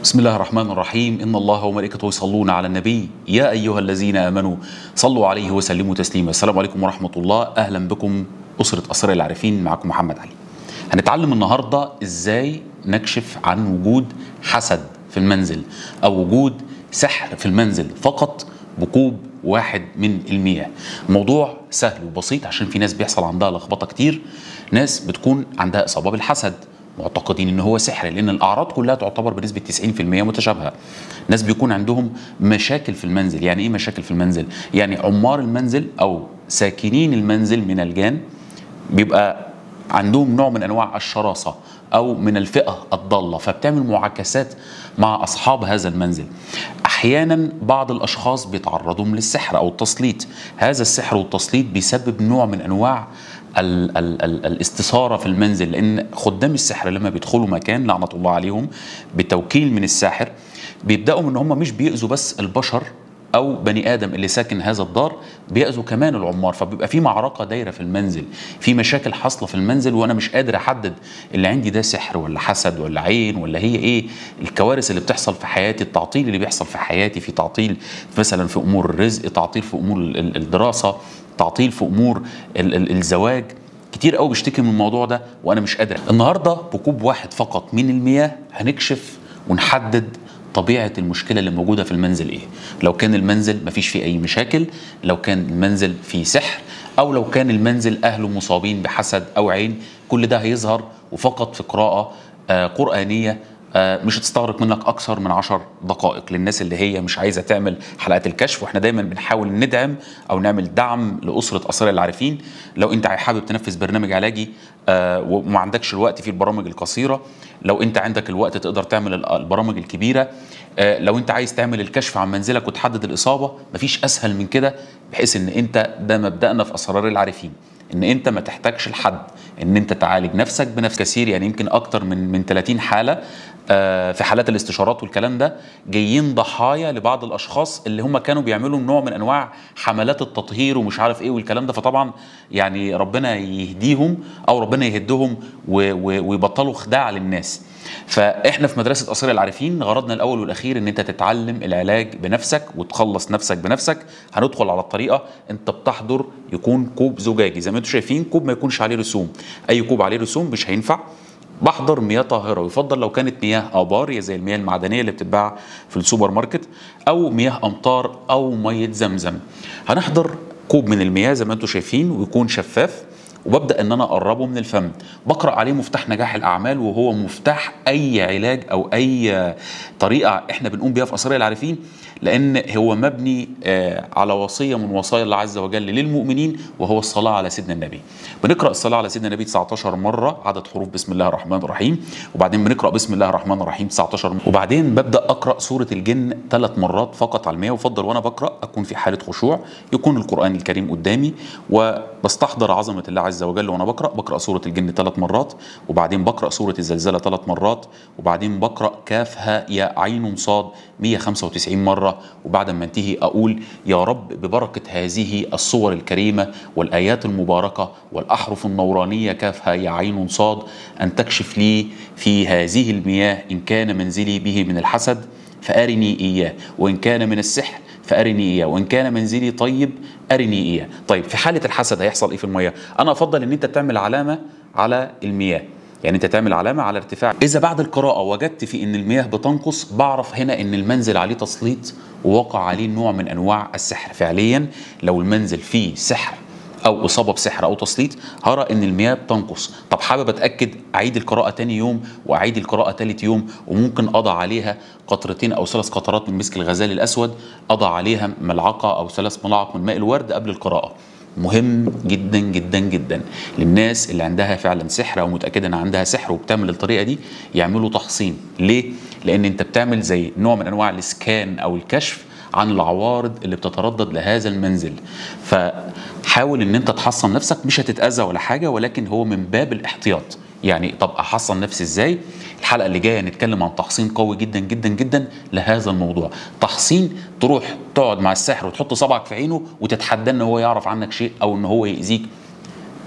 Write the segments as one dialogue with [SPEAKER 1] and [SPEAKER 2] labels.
[SPEAKER 1] بسم الله الرحمن الرحيم إن الله وملائكته يصلون على النبي يا أيها الذين آمنوا صلوا عليه وسلموا تسليما السلام عليكم ورحمة الله أهلا بكم أسرة أسرار العارفين معكم محمد علي هنتعلم النهاردة إزاي نكشف عن وجود حسد في المنزل أو وجود سحر في المنزل فقط بكوب واحد من المياه موضوع سهل وبسيط عشان في ناس بيحصل عندها لخبطة كتير ناس بتكون عندها إصابة بالحسد معتقدين ان هو سحر لان الاعراض كلها تعتبر بنسبه 90% متشابهه ناس بيكون عندهم مشاكل في المنزل يعني ايه مشاكل في المنزل يعني عمار المنزل او ساكنين المنزل من الجان بيبقى عندهم نوع من انواع الشراسه او من الفئه الضاله فبتعمل معاكسات مع اصحاب هذا المنزل احيانا بعض الاشخاص بيتعرضوا للسحر او التسليط هذا السحر والتسليط بيسبب نوع من انواع ال ال ال الاستثاره في المنزل لان خدام السحر لما بيدخلوا مكان لعنه الله عليهم بتوكيل من الساحر بيبداوا ان هم مش بيأذوا بس البشر او بني ادم اللي ساكن هذا الدار بيأذوا كمان العمار فبيبقى في معركه دايره في المنزل في مشاكل حاصله في المنزل وانا مش قادر احدد اللي عندي ده سحر ولا حسد ولا عين ولا هي ايه الكوارث اللي بتحصل في حياتي التعطيل اللي بيحصل في حياتي في تعطيل مثلا في امور الرزق تعطيل في امور الدراسه تعطيل في امور ال ال الزواج كتير قوي بيشتكي من الموضوع ده وانا مش قادر النهارده بكوب واحد فقط من المياه هنكشف ونحدد طبيعه المشكله اللي موجوده في المنزل ايه لو كان المنزل مفيش فيه اي مشاكل لو كان المنزل فيه سحر او لو كان المنزل اهله مصابين بحسد او عين كل ده هيظهر وفقط في قراءه آه قرانيه مش هتستغرق منك اكثر من 10 دقائق للناس اللي هي مش عايزه تعمل حلقات الكشف واحنا دايما بنحاول ندعم او نعمل دعم لاسره اسرار العارفين لو انت حابب تنفذ برنامج علاجي وما عندكش الوقت في البرامج القصيره لو انت عندك الوقت تقدر تعمل البرامج الكبيره لو انت عايز تعمل الكشف عن منزلك وتحدد الاصابه مفيش اسهل من كده بحيث ان انت ده مبدانا في اسرار العارفين ان انت ما تحتاجش لحد ان انت تعالج نفسك بنفس كثير يعني يمكن اكتر من من 30 حاله في حالات الاستشارات والكلام ده جايين ضحايا لبعض الاشخاص اللي هم كانوا بيعملوا نوع من انواع حملات التطهير ومش عارف ايه والكلام ده فطبعا يعني ربنا يهديهم او ربنا يهدهم ويبطلوا خداع للناس فاحنا في مدرسه اسرار العارفين غرضنا الاول والاخير ان انت تتعلم العلاج بنفسك وتخلص نفسك بنفسك هندخل على الطريقه انت بتحضر يكون كوب زجاجي زي ما انتم شايفين كوب ما يكونش عليه رسوم اي كوب عليه رسوم مش هينفع بحضر مياه طاهرة ويفضل لو كانت مياه آبار زي المياه المعدنية اللي بتتباع في السوبر ماركت أو مياه أمطار أو مية زمزم هنحضر كوب من المياه زي ما انتم شايفين ويكون شفاف وببدا ان انا اقربه من الفم بقرا عليه مفتاح نجاح الاعمال وهو مفتاح اي علاج او اي طريقه احنا بنقوم بيها في اسرار العارفين لان هو مبني على وصيه من وصايا الله عز وجل للمؤمنين وهو الصلاه على سيدنا النبي بنقرا الصلاه على سيدنا النبي 19 مره عدد حروف بسم الله الرحمن الرحيم وبعدين بنقرا بسم الله الرحمن الرحيم 19 مرة. وبعدين ببدا اقرا سوره الجن ثلاث مرات فقط على المية وفضل وانا بقرا اكون في حاله خشوع يكون القران الكريم قدامي وبستحضر عظمه الله عز وجل وانا بقرا بقرا سوره الجن ثلاث مرات وبعدين بقرا سوره الزلزله ثلاث مرات وبعدين بقرا كاف هاء يا عين صاد 195 مره وبعد ما انتهي اقول يا رب ببركه هذه الصور الكريمه والايات المباركه والاحرف النورانيه كاف هاء يا عين صاد ان تكشف لي في هذه المياه ان كان منزلي به من الحسد فارني اياه وان كان من السحر فارني اياه وان كان منزلي طيب ارني اياه طيب في حاله الحسد هيحصل ايه في المياه انا افضل ان انت تعمل علامه على المياه يعني انت تعمل علامه على ارتفاع اذا بعد القراءه وجدت في ان المياه بتنقص بعرف هنا ان المنزل عليه تسليط ووقع عليه نوع من انواع السحر فعليا لو المنزل فيه سحر او اصابه بسحر او تسليط هرى ان المياه بتنقص طب حابب اتاكد اعيد القراءه تاني يوم واعيد القراءه تالت يوم وممكن اضع عليها قطرتين او ثلاث قطرات من مسك الغزال الاسود اضع عليها ملعقه او ثلاث ملاعق من ماء الورد قبل القراءه مهم جدا جدا جدا للناس اللي عندها فعلا سحر او متاكده ان عندها سحر وبتعمل الطريقه دي يعملوا تحصين ليه لان انت بتعمل زي نوع من انواع الاسكان او الكشف عن العوارض اللي بتتردد لهذا المنزل فحاول ان انت تحصن نفسك مش هتتاذى ولا حاجه ولكن هو من باب الاحتياط يعني طب احصن نفسي ازاي الحلقه اللي جايه هنتكلم عن تحصين قوي جدا جدا جدا لهذا الموضوع تحصين تروح تقعد مع الساحر وتحط صبعك في عينه وتتحدى ان هو يعرف عنك شيء او ان هو يأذيك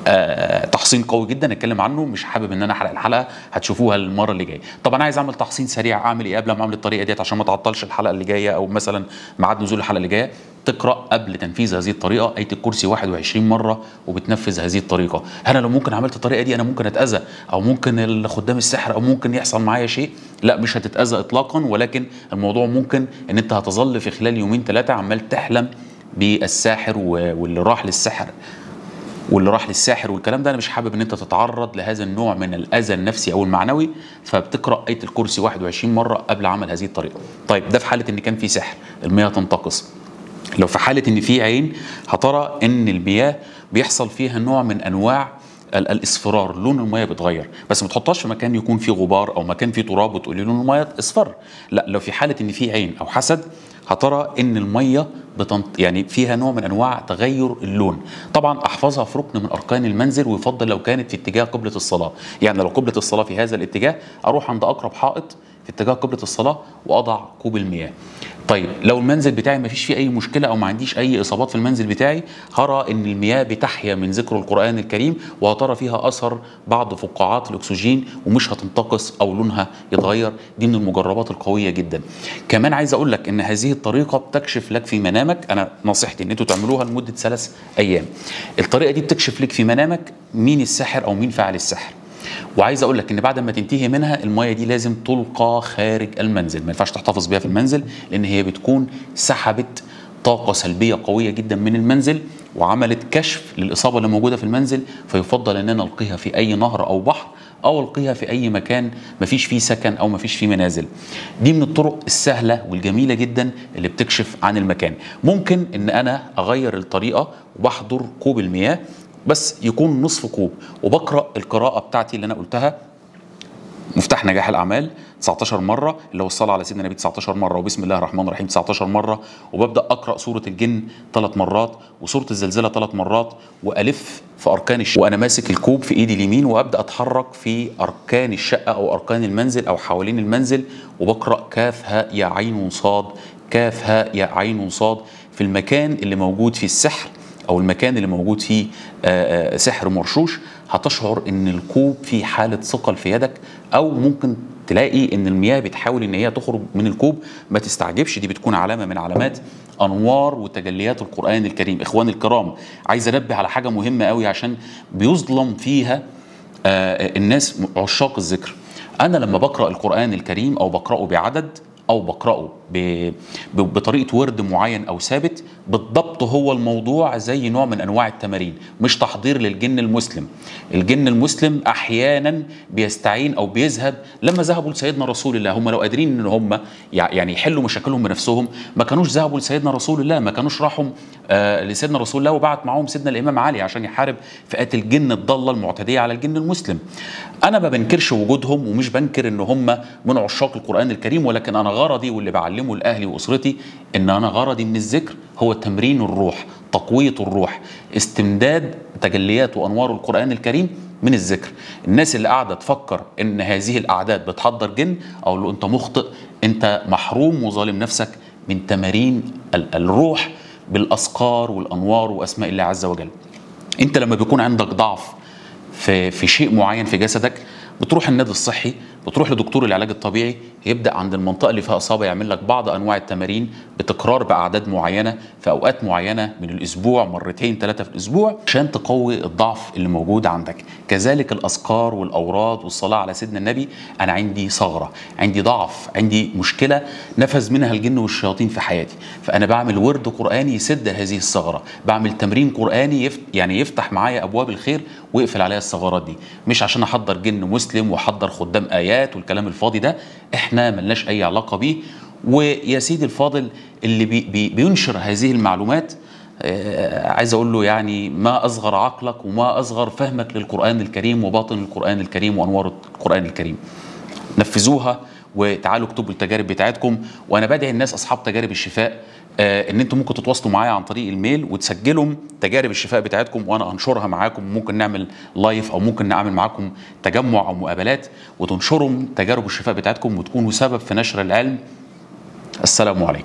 [SPEAKER 1] آه تحصين قوي جدا اتكلم عنه مش حابب ان انا احرق الحلقه هتشوفوها المره اللي جايه طب انا عايز اعمل تحصين سريع اعمل ايه قبل ما اعمل الطريقه ديت عشان ما تعطلش الحلقه اللي جايه او مثلا ميعاد نزول الحلقه اللي جايه تقرا قبل تنفيذ هذه الطريقه ايه الكرسي 21 مره وبتنفذ هذه الطريقه انا لو ممكن عملت الطريقه دي انا ممكن اتاذى او ممكن خدام السحر او ممكن يحصل معايا شيء لا مش هتتاذى اطلاقا ولكن الموضوع ممكن ان انت هتظل في خلال يومين ثلاثه عمال تحلم بالساحر واللي راح للسحر واللي راح للساحر والكلام ده انا مش حابب ان انت تتعرض لهذا النوع من الاذى النفسي او المعنوي فبتقرا ايه الكرسي 21 مره قبل عمل هذه الطريقه طيب ده في حاله ان كان في سحر المياه تنتقص لو في حاله ان في عين هترى ان المياه بيحصل فيها نوع من انواع الاصفرار لون الميه بيتغير بس ما تحطهاش في مكان يكون فيه غبار او مكان فيه تراب وتقولي لون الميه اصفر لا لو في حاله ان في عين او حسد هترى ان الميه بتنط يعني فيها نوع من انواع تغير اللون طبعا احفظها في ركن من اركان المنزل ويفضل لو كانت في اتجاه قبله الصلاه يعني لو قبله الصلاه في هذا الاتجاه اروح عند اقرب حائط في اتجاه قبله الصلاه واضع كوب المياه طيب لو المنزل بتاعي ما فيش فيه اي مشكله او ما عنديش اي اصابات في المنزل بتاعي هرى ان المياه بتحيا من ذكر القران الكريم وهترى فيها اثر بعض فقاعات الاكسجين ومش هتنتقص او لونها يتغير دي من المجربات القويه جدا كمان عايز اقول لك ان هذه الطريقه بتكشف لك في منامك انا نصيحتي ان انتوا تعملوها لمده ثلاث ايام الطريقه دي بتكشف لك في منامك مين الساحر او مين فاعل السحر وعايز اقول لك ان بعد ما تنتهي منها الميه دي لازم تلقى خارج المنزل ما ينفعش تحتفظ بيها في المنزل لان هي بتكون سحبت طاقه سلبيه قويه جدا من المنزل وعملت كشف للاصابه اللي موجوده في المنزل فيفضل ان انا القيها في اي نهر او بحر او القيها في اي مكان ما فيش فيه سكن او ما فيش فيه منازل دي من الطرق السهله والجميله جدا اللي بتكشف عن المكان ممكن ان انا اغير الطريقه وبحضر كوب المياه بس يكون نصف كوب وبقرا القراءه بتاعتي اللي انا قلتها مفتاح نجاح الاعمال 19 مره اللي هو الصلاه على سيدنا النبي 19 مره وبسم الله الرحمن الرحيم 19 مره وببدا اقرا سوره الجن ثلاث مرات وسوره الزلزله ثلاث مرات والف في اركان الشقه وانا ماسك الكوب في ايدي اليمين وابدا اتحرك في اركان الشقه او اركان المنزل او حوالين المنزل وبقرا كاف هاء يا عين صاد كاف هاء يا عين صاد في المكان اللي موجود فيه السحر او المكان اللي موجود فيه سحر مرشوش هتشعر ان الكوب فيه حاله ثقل في يدك او ممكن تلاقي ان المياه بتحاول ان هي تخرج من الكوب ما تستعجبش دي بتكون علامه من علامات انوار وتجليات القران الكريم اخواني الكرام عايز انبه على حاجه مهمه قوي عشان بيظلم فيها الناس عشاق الذكر انا لما بقرا القران الكريم او بقراه بعدد او بقراه بطريقه ورد معين او ثابت بالضبط هو الموضوع زي نوع من انواع التمارين مش تحضير للجن المسلم الجن المسلم احيانا بيستعين او بيذهب لما ذهبوا لسيدنا رسول الله هم لو قادرين ان هم يعني يحلوا مشاكلهم بنفسهم ما كانوش ذهبوا لسيدنا رسول الله ما كانوش راحوا آه لسيدنا رسول الله وبعت معاهم سيدنا الامام علي عشان يحارب فئات الجن الضاله المعتديه على الجن المسلم انا ما بنكرش وجودهم ومش بنكر ان هم من عشاق القران الكريم ولكن انا غرضي واللي بعلمه لاهلي واسرتي ان انا غرضي من الذكر هو تمرين الروح تقويه الروح استمداد تجليات وانوار القران الكريم من الذكر الناس اللي قاعده تفكر ان هذه الاعداد بتحضر جن اقول له انت مخطئ انت محروم وظالم نفسك من تمارين الروح بالاذكار والانوار واسماء الله عز وجل انت لما بيكون عندك ضعف في في شيء معين في جسدك بتروح النادي الصحي بتروح لدكتور العلاج الطبيعي يبدا عند المنطقه اللي فيها اصابه يعمل لك بعض انواع التمارين بتكرار باعداد معينه في اوقات معينه من الاسبوع مرتين ثلاثه في الاسبوع عشان تقوي الضعف اللي موجود عندك كذلك الاذكار والاوراد والصلاه على سيدنا النبي انا عندي ثغره عندي ضعف عندي مشكله نفذ منها الجن والشياطين في حياتي فانا بعمل ورد قراني يسد هذه الثغره بعمل تمرين قراني يفت يعني يفتح معايا ابواب الخير ويقفل عليها الثغرات دي مش عشان احضر جن مسلم واحضر خدام ايات والكلام الفاضي ده احنا ملناش اي علاقه بيه ويا سيدي الفاضل اللي بي بي بينشر هذه المعلومات آه عايز اقول له يعني ما اصغر عقلك وما اصغر فهمك للقران الكريم وباطن القران الكريم وانوار القران الكريم نفذوها وتعالوا اكتبوا التجارب بتاعتكم وانا بدعي الناس اصحاب تجارب الشفاء آه ان انتم ممكن تتواصلوا معايا عن طريق الميل وتسجلوا تجارب الشفاء بتاعتكم وانا انشرها معاكم ممكن نعمل لايف او ممكن نعمل معاكم تجمع او مقابلات وتنشروا تجارب الشفاء بتاعتكم وتكونوا سبب في نشر العلم السلام عليكم